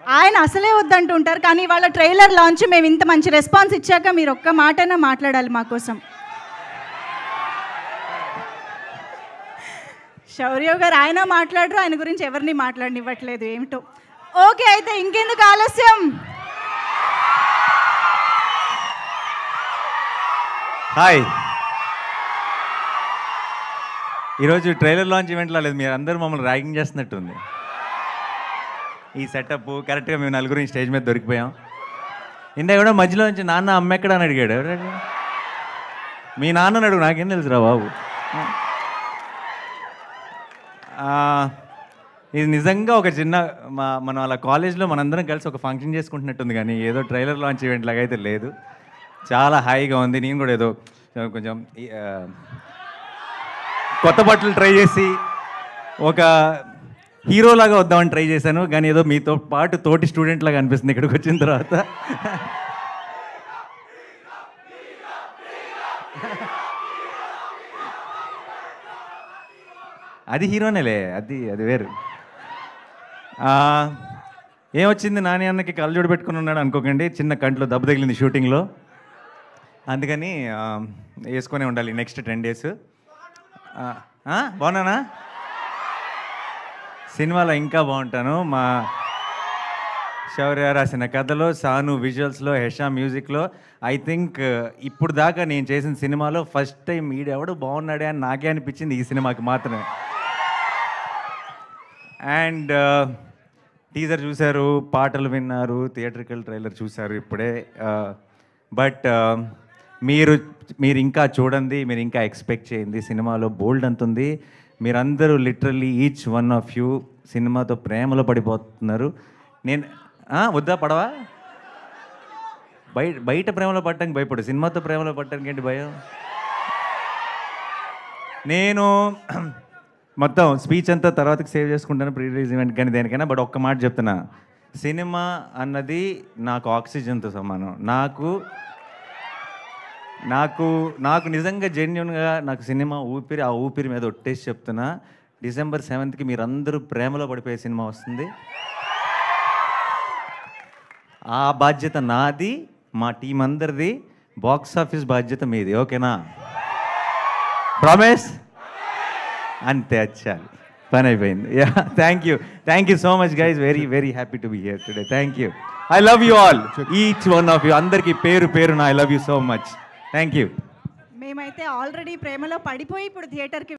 ఆయన అసలే వద్దంటుంటారు కానీ వాళ్ళ ట్రైలర్ లాంచ్ మేము ఇంత మంచి రెస్పాన్స్ ఇచ్చాక మీరు ఒక్క మాటైనా మాట్లాడాలి మా కోసం శౌర్య గారు ఆయన మాట్లాడరు ఆయన గురించి ఎవరిని మాట్లాడనివ్వట్లేదు ఏమిటో ఓకే అయితే ఇంకెందుకు ఆలస్యం హాయ్ ఈరోజు ట్రైలర్ లాంచ్ ఈవెంట్లో లేదు మీరు అందరూ మమ్మల్ని ర్యాగింగ్ చేస్తున్నట్టుంది ఈ సెటప్ కరెక్ట్గా మేము నలుగురు స్టేజ్ మీద దొరికిపోయాం ఇందా కూడా మధ్యలో నుంచి నాన్న అమ్మ ఎక్కడ అని అడిగాడు ఎవరు అడిగాడు? మీ నాన్నని అడుగు నాకేం తెలుసురా బాబు ఆ, ఇది నిజంగా ఒక చిన్న మా మనం అలా కాలేజ్లో మనందరం కలిసి ఒక ఫంక్షన్ చేసుకుంటున్నట్టుంది కానీ ఏదో ట్రైలర్ లాంచ్ ఈవెంట్ లాగా అయితే లేదు చాలా హాయిగా ఉంది నేను కూడా ఏదో కొంచెం ఈ, ఆ, కొత్త బట్టలు ట్రై చేసి ఒక హీరోలాగా వద్దామని ట్రై చేశాను కానీ ఏదో మీతో పాటు తోటి స్టూడెంట్ లాగా అనిపిస్తుంది ఇక్కడికి వచ్చిన తర్వాత అది హీరోనేలే అది అది వేరు ఆ, ఏమొచ్చింది నాని అన్నకి కళ్ళజోడు పెట్టుకుని ఉన్నాడు అనుకోకండి చిన్న కంట్లో దెబ్బ తగిలింది షూటింగ్లో అందుకని ఆ, వేసుకొనే ఉండాలి నెక్స్ట్ టెన్ డేస్ బాగున్నానా సినిమాలో ఇంకా బాగుంటాను మా శౌర్య రాసిన కథలో సాను విజువల్స్లో హెషా మ్యూజిక్లో ఐ థింక్ ఇప్పుడు దాకా నేను చేసిన సినిమాలో ఫస్ట్ టైం ఈడెవడు బాగున్నాడే అని నాకే అనిపించింది ఈ సినిమాకి మాత్రమే అండ్ టీజర్ చూశారు పాటలు విన్నారు థియేట్రికల్ ట్రైలర్ చూశారు ఇప్పుడే బట్ మీరు మీరు ఇంకా చూడండి మీరు ఇంకా ఎక్స్పెక్ట్ చేయండి సినిమాలో బోల్డ్ అంత ఉంది మీరందరూ literally each one of you సినిమాతో ప్రేమలో పడిపోతున్నారు నేను ఆ, వద్దా పడవా బయట బయట ప్రేమలో పడటానికి భయపడు సినిమాతో ప్రేమలో పడటానికి ఏంటి భయం నేను మొత్తం స్పీచ్ అంతా తర్వాతకి సేవ్ చేసుకుంటాను ప్రీ రిలీజ్ ఈవెంట్ కానీ దేనికైనా బట్ ఒక్క మాట చెప్తున్నా సినిమా అన్నది నాకు ఆక్సిజన్తో సమానం నాకు నాకు నాకు నిజంగా జెన్యున్గా నాకు సినిమా ఊపిరి ఆ ఊపిరి మీద ఒట్టేసి చెప్తున్నా డిసెంబర్ సెవెంత్కి మీరందరూ ప్రేమలో పడిపోయే సినిమా వస్తుంది ఆ బాధ్యత నాది మా టీం అందరిది బాక్స్ ఆఫీస్ బాధ్యత మీది ఓకేనా ప్రామిస్ అంతే వచ్చాలి పని అయిపోయింది yeah thank you thank you so much guys very very happy to be here today thank you I love you all each one of you అందరికీ పేరు పేరున I love you so much thank you మేమైతే already ప్రేమలో పడిపోయి ఇప్పుడు థియేటర్కి